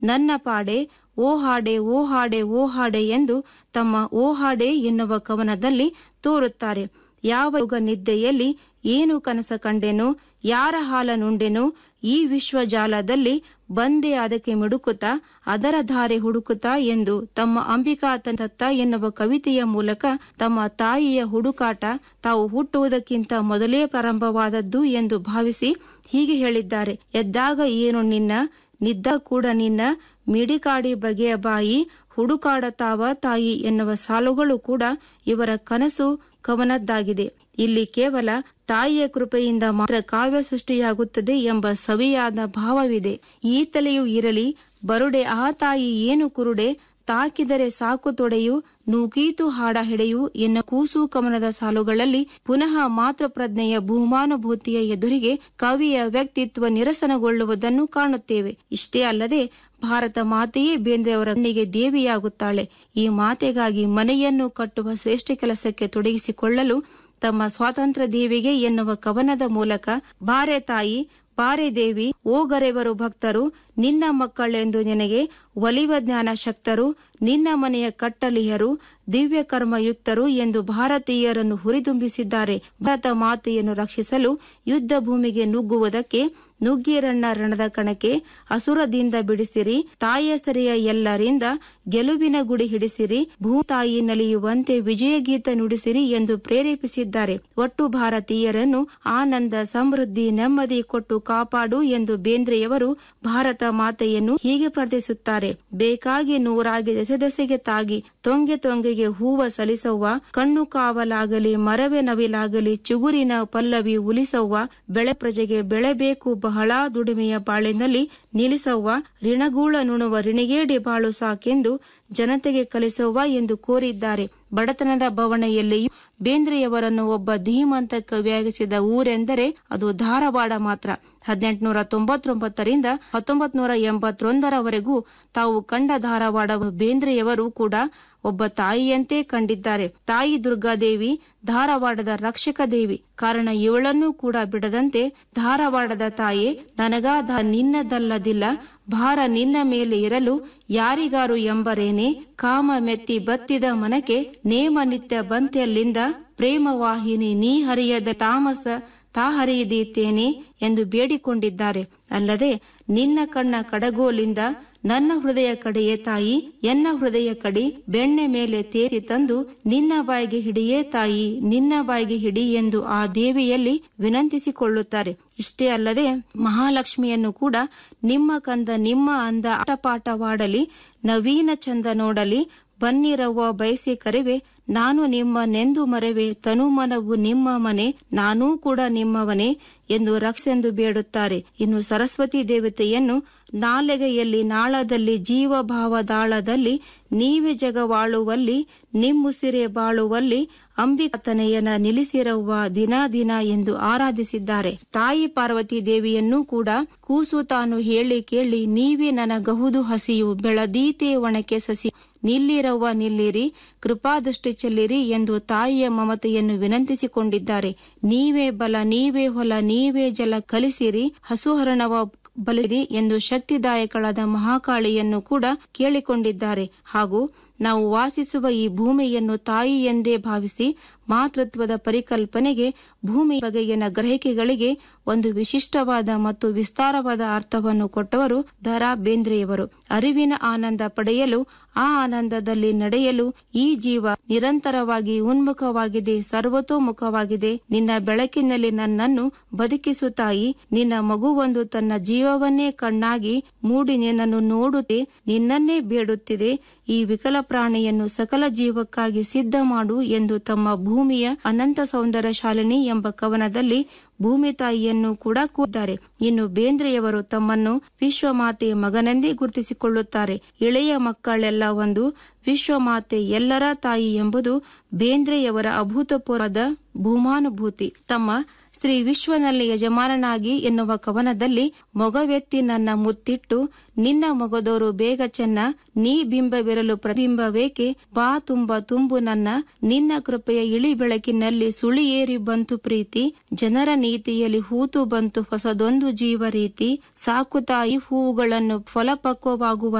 ನನ್ನ ಪಾಡೆ ಓ ಹಾಡೆ ಓ ಹಾಡೆ ಓ ಹಾಡೆ ಎಂದು ತಮ್ಮ ಓ ಹಾಡೆ ಎನ್ನುವ ಕವನದಲ್ಲಿ ತೋರುತ್ತಾರೆ ಯಾವ ಯುಗ ನಿದ್ದೆಯಲ್ಲಿ ಏನು ಕನಸ ಕಂಡೆನು ಯಾರ ಹಾಲ ನುಂಡೆನು ಈ ವಿಶ್ವಜಾಲದಲ್ಲಿ ಬಂದೆ ಅದಕ್ಕೆ ಮಿಡುಕುತ್ತಾ ಅದರ ಧಾರೆ ಹುಡುಕುತ್ತಾ ಎಂದು ತಮ್ಮ ಅಂಬಿಕಾ ತತ್ತ ಎನ್ನುವ ಕವಿತೆಯ ಮೂಲಕ ತಮ್ಮ ತಾಯಿಯ ಹುಡುಕಾಟ ತಾವು ಹುಟ್ಟುವುದಕ್ಕಿಂತ ಮೊದಲೇ ಪ್ರಾರಂಭವಾದದ್ದು ಎಂದು ಭಾವಿಸಿ ಹೀಗೆ ಹೇಳಿದ್ದಾರೆ ಎದ್ದಾಗ ಏನು ನಿನ್ನ ನಿದ್ದ ಕೂಡ ನಿನ್ನ ಮಿಡಿಕಾಡಿ ಬಗೆಯ ಬಾಯಿ ಹುಡುಕಾಡತಾವ ತಾಯಿ ಎನ್ನುವ ಸಾಲುಗಳು ಕೂಡ ಇವರ ಕನಸು ಕವನದ್ದಾಗಿದೆ ಇಲ್ಲಿ ಕೇವಲ ತಾಯಿಯ ಕೃಪೆಯಿಂದ ಮಾತ್ರ ಕಾವ್ಯ ಸೃಷ್ಟಿಯಾಗುತ್ತದೆ ಎಂಬ ಸವಿಯಾದ ಭಾವವಿದೆ ಈ ತಲೆಯೂ ಇರಲಿ ಬರುಡೆ ಆ ತಾಯಿ ಏನು ಕುರುಡೆ ತಾಕಿದರೆ ಸಾಕು ತೊಡೆಯು ನೂಕೀತು ಹಾಡ ಹೆಡೆಯು ಎನ್ನ ಕೂಸು ಕವನದ ಸಾಲುಗಳಲ್ಲಿ ಪುನಃ ಮಾತೃಪ್ರಜ್ಞೆಯ ಭೂಮಾನುಭೂತಿಯ ಎದುರಿಗೆ ಕವಿಯ ವ್ಯಕ್ತಿತ್ವ ನಿರಸನಗೊಳ್ಳುವುದನ್ನು ಕಾಣುತ್ತೇವೆ ಇಷ್ಟೇ ಅಲ್ಲದೆ ಭಾರತ ಮಾತೆಯೇ ಬೇಂದ್ರೆಯವರ ಕಣ್ಣಿಗೆ ದೇವಿಯಾಗುತ್ತಾಳೆ ಈ ಮಾತೆಗಾಗಿ ಮನೆಯನ್ನು ಕಟ್ಟುವ ಶ್ರೇಷ್ಠ ಕೆಲಸಕ್ಕೆ ತೊಡಗಿಸಿಕೊಳ್ಳಲು ತಮ್ಮ ಸ್ವಾತಂತ್ರ್ಯ ದೇವಿಗೆ ಎನ್ನುವ ಕವನದ ಮೂಲಕ ಬಾರೆ ತಾಯಿ ಬಾರೆ ದೇವಿ ಓಗರೆವರು ಭಕ್ತರು ನಿನ್ನ ಮಕ್ಕಳೆಂದು ನಿನಗೆ ಒಲಿವ ಜ್ಞಾನ ಶಕ್ತರು ನಿನ್ನ ಮನೆಯ ಕಟ್ಟಲಿಯರು ದಿವ್ಯ ಕರ್ಮಯುಕ್ತರು ಎಂದು ಭಾರತೀಯರನ್ನು ಹುರಿದುಂಬಿಸಿದ್ದಾರೆ ಭಾರತ ಮಾತೆಯನ್ನು ರಕ್ಷಿಸಲು ಯುದ್ಧ ಭೂಮಿಗೆ ನುಗ್ಗುವುದಕ್ಕೆ ನುಗ್ಗಿರಣ್ಣ ರಣದ ಕಣಕ್ಕೆ ಅಸುರದಿಂದ ಬಿಡಿಸಿರಿ ತಾಯಿಯ ಸರಿಯ ಎಲ್ಲರಿಂದ ಗೆಲುವಿನ ಗುಡಿ ಹಿಡಿಸಿರಿ ಭೂತಾಯಿ ನಲಿಯುವಂತೆ ವಿಜಯ ಗೀತ ನುಡಿಸಿರಿ ಎಂದು ಪ್ರೇರೇಪಿಸಿದ್ದಾರೆ ಒಟ್ಟು ಭಾರತೀಯರನ್ನು ಆನಂದ ಸಮೃದ್ಧಿ ನೆಮ್ಮದಿ ಕೊಟ್ಟು ಕಾಪಾಡು ಎಂದು ಬೇಂದ್ರೆಯವರು ಭಾರತ ಮಾತೆಯನ್ನು ಹೀಗೆ ಪ್ರಾರ್ಥಿಸುತ್ತಾರೆ ಬೇಕಾಗಿ ನೂರಾಗಿ ದೆಸೆ ದೆಸೆಗೆ ತಾಗಿ ತೊಂಗೆ ತೊಂಗೆಗೆ ಹೂವ ಸಲಿಸವ್ವ ಕಣ್ಣು ಕಾವಲಾಗಲಿ ಮರವೆ ನವಿಲಾಗಲಿ ಚಿಗುರಿನ ಪಲ್ಲವಿ ಉಲಿಸವ್ವ ಬೆಳೆ ಪ್ರಜೆಗೆ ಬೆಳೆಬೇಕು ಬಹಳ ದುಡಿಮೆಯ ಬಾಳಿನಲ್ಲಿ ನಿಲ್ಲಿಸವ್ವ ಋಣಗೂಳ ನುಣುವ ರಿಣಿಗೇಡಿ ಬಾಳು ಸಾಕೆಂದು ಜನತೆಗೆ ಕಲಿಸವ್ವ ಎಂದು ಕೋರಿದ್ದಾರೆ ಬಡತನದ ಬವಣೆಯಲ್ಲಿಯೂ ಬೇಂದ್ರೆಯವರನ್ನು ಒಬ್ಬ ಧೀಮಂತ ಕವಿಯಾಗಿಸಿದ ಊರೆಂದರೆ ಅದು ಧಾರವಾಡ ಮಾತ್ರ ಹದಿನೆಂಟುನೂರ ತೊಂಬತ್ತೊಂಬತ್ತರಿಂದ ಹತ್ತೊಂಬತ್ ನೂರ ಎಂಬತ್ತೊಂದರವರೆಗೂ ತಾವು ಕಂಡ ಧಾರವಾಡ ಬೇಂದ್ರೆಯವರು ಕೂಡ ಒಬ್ಬ ತಾಯಿಯಂತೆ ಕಂಡಿದ್ದಾರೆ ತಾಯಿ ದುರ್ಗಾದೇವಿ ಧಾರವಾಡದ ರಕ್ಷಕ ದೇವಿ ಕಾರಣ ಇವಳನ್ನೂ ಕೂಡ ಬಿಡದಂತೆ ಧಾರವಾಡದ ತಾಯಿ ನನಗಾದ ನಿನ್ನದಲ್ಲದಿಲ್ಲ ಭಾರ ನಿನ್ನ ಮೇಲೆ ಇರಲು ಯಾರಿಗಾರು ಎಂಬರೇನೆ ಕಾಮ ಮೆತ್ತಿ ಬತ್ತಿದ ಮನಕ್ಕೆ ನೇಮ ನಿತ್ಯ ಬಂತೆಯಲ್ಲಿಂದ ಪ್ರೇಮ ವಾಹಿನಿ ನೀ ಹರಿಯದ ತಾಮಸ ತಾ ಹರಿಯದೀತೇನೆ ಎಂದು ಬೇಡಿಕೊಂಡಿದ್ದಾರೆ ಅಲ್ಲದೆ ನಿನ್ನ ಕಣ್ಣ ಕಡಗೋಲಿಂದ ನನ್ನ ಹೃದಯ ಕಡೆಯೇ ತಾಯಿ ಎನ್ನ ಹೃದಯ ಕಡಿ ಬೆಣ್ಣೆ ಮೇಲೆ ತೇಸಿ ತಂದು ನಿನ್ನ ಬಾಯಿಗೆ ಹಿಡಿಯೇ ತಾಯಿ ನಿನ್ನ ಬಾಯಿಗೆ ಹಿಡಿ ಎಂದು ಆ ದೇವಿಯಲ್ಲಿ ವಿನಂತಿಸಿಕೊಳ್ಳುತ್ತಾರೆ ಇಷ್ಟೇ ಅಲ್ಲದೆ ಮಹಾಲಕ್ಷ್ಮಿಯನ್ನು ಕೂಡ ನಿಮ್ಮ ಕಂದ ನಿಮ್ಮ ಅಂದ ಆಟಪಾಠವಾಡಲಿ ನವೀನ ಚಂದ ನೋಡಲಿ ಬನ್ನಿರವ್ವ ಬಯಸಿ ಕರೆವೆ ನಾನು ನಿಮ್ಮ ನೆಂದು ಮರೆವೆ ತನುಮನವು ನಿಮ್ಮ ಮನೆ ನಾನೂ ಕೂಡ ನಿಮ್ಮವನೇ ಎಂದು ರಕ್ಷೆಂದು ಬೇಡುತ್ತಾರೆ ಇನ್ನು ಸರಸ್ವತಿ ದೇವತೆಯನ್ನು ನಾಲೆಗೆಯಲ್ಲಿ ನಾಳದಲ್ಲಿ ಜೀವಭಾವದಾಳದಲ್ಲಿ ನೀವೆ ಜಗವಾಳುವಲ್ಲಿ ನಿಮ್ಮುಸಿರೆ ಬಾಳುವಲ್ಲಿ ಅಂಬಿಕತನೆಯನ ನಿಲ್ಲಿಸಿರವ್ವ ದಿನ ದಿನ ಎಂದು ಆರಾಧಿಸಿದ್ದಾರೆ ತಾಯಿ ಪಾರ್ವತಿ ದೇವಿಯನ್ನೂ ಕೂಡ ಕೂಸು ತಾನು ಹೇಳಿ ಕೇಳಿ ನೀವೇ ನನಗಹುದು ಹಸಿಯು ಬೆಳದೀತೆ ಒಣಕೆ ಸಸಿ ನಿಲ್ಲಿರವ್ವ ನಿಲ್ಲಿರಿ ಕೃಪಾದೃಷ್ಟಿ ಚೆಲ್ಲಿರಿ ಎಂದು ತಾಯಿಯ ಮಮತೆಯನ್ನು ವಿನಂತಿಸಿಕೊಂಡಿದ್ದಾರೆ ನೀವೇ ಬಲ ನೀವೇ ಹೊಲ ನೀವೇ ಜಲ ಕಲಿಸಿರಿ ಹಸುಹರಣವ ಬಲಿರಿ ಎಂದು ಶಕ್ತಿದಾಯಕಳಾದ ಮಹಾಕಾಳಿಯನ್ನು ಕೂಡ ಕೇಳಿಕೊಂಡಿದ್ದಾರೆ ಹಾಗೂ ನಾವು ವಾಸಿಸುವ ಈ ಭೂಮಿಯನ್ನು ತಾಯಿ ಎಂದೇ ಭಾವಿಸಿ ಮಾತೃತ್ವದ ಪರಿಕಲ್ಪನೆಗೆ ಭೂಮಿ ಬಗೆಗಿನ ಗ್ರಹಿಕೆಗಳಿಗೆ ಒಂದು ವಿಶಿಷ್ಟವಾದ ಮತ್ತು ವಿಸ್ತಾರವಾದ ಅರ್ಥವನ್ನು ಕೊಟ್ಟವರು ದರಾ ಬೇಂದ್ರೆಯವರು ಅರಿವಿನ ಆನಂದ ಪಡೆಯಲು ಆ ಆನಂದದಲ್ಲಿ ನಡೆಯಲು ಈ ಜೀವ ನಿರಂತರವಾಗಿ ಉನ್ಮುಖವಾಗಿದೆ ಸರ್ವತೋಮುಖವಾಗಿದೆ ನಿನ್ನ ಬೆಳಕಿನಲ್ಲಿ ನನ್ನನ್ನು ಬದುಕಿಸು ತಾಯಿ ನಿನ್ನ ಮಗುವೊಂದು ತನ್ನ ಜೀವವನ್ನೇ ಕಣ್ಣಾಗಿ ಮೂಡಿ ನಿನ್ನನ್ನು ನೋಡುತ್ತೆ ನಿನ್ನನ್ನೇ ಬೇಡುತ್ತಿದೆ ಈ ವಿಕಲ ಪ್ರಾಣಿಯನ್ನು ಸಕಲ ಜೀವಕ್ಕಾಗಿ ಸಿದ್ಧ ಮಾಡು ಎಂದು ತಮ್ಮ ಭೂಮಿಯ ಅನಂತ ಸೌಂದರ್ಯ ಶಾಲಿನಿ ಎಂಬ ಕವನದಲ್ಲಿ ಭೂಮಿ ತಾಯಿಯನ್ನು ಕೂಡ ಕೂದ್ದಾರೆ ಇನ್ನು ಬೇಂದ್ರೆಯವರು ತಮ್ಮನ್ನು ವಿಶ್ವಮಾತೆಯ ಮಗನೆಂದೇ ಗುರುತಿಸಿಕೊಳ್ಳುತ್ತಾರೆ ಇಳೆಯ ಮಕ್ಕಳೆಲ್ಲ ಒಂದು ವಿಶ್ವಮಾತೆ ಎಲ್ಲರ ತಾಯಿ ಎಂಬುದು ಬೇಂದ್ರೆಯವರ ಅಭೂತಪೂರ್ವದ ಭೂಮಾನುಭೂತಿ ತಮ್ಮ ಶ್ರೀ ವಿಶ್ವನಲ್ಲಿ ಯಜಮಾನನಾಗಿ ಎನ್ನುವ ಕವನದಲ್ಲಿ ಮೊಗವೆತ್ತಿ ನನ್ನ ಮುತ್ತಿಟ್ಟು ನಿನ್ನ ಮೊಗದೋರು ಬೇಗ ಚೆನ್ನ ನೀ ಬಿಂಬವಿರಲು ಪ್ರತಿಬಿಂಬವೇಕೆ ಬಾ ತುಂಬ ತುಂಬು ನನ್ನ ನಿನ್ನ ಕೃಪೆಯ ಇಳಿ ಬೆಳಕಿನಲ್ಲಿ ಸುಳಿಯೇರಿ ಬಂತು ಪ್ರೀತಿ ಜನರ ನೀತಿಯಲ್ಲಿ ಹೂತು ಬಂತು ಹೊಸದೊಂದು ಜೀವ ರೀತಿ ಸಾಕು ತಾಯಿ ಹೂವುಗಳನ್ನು ಫಲಪಕ್ವವಾಗುವ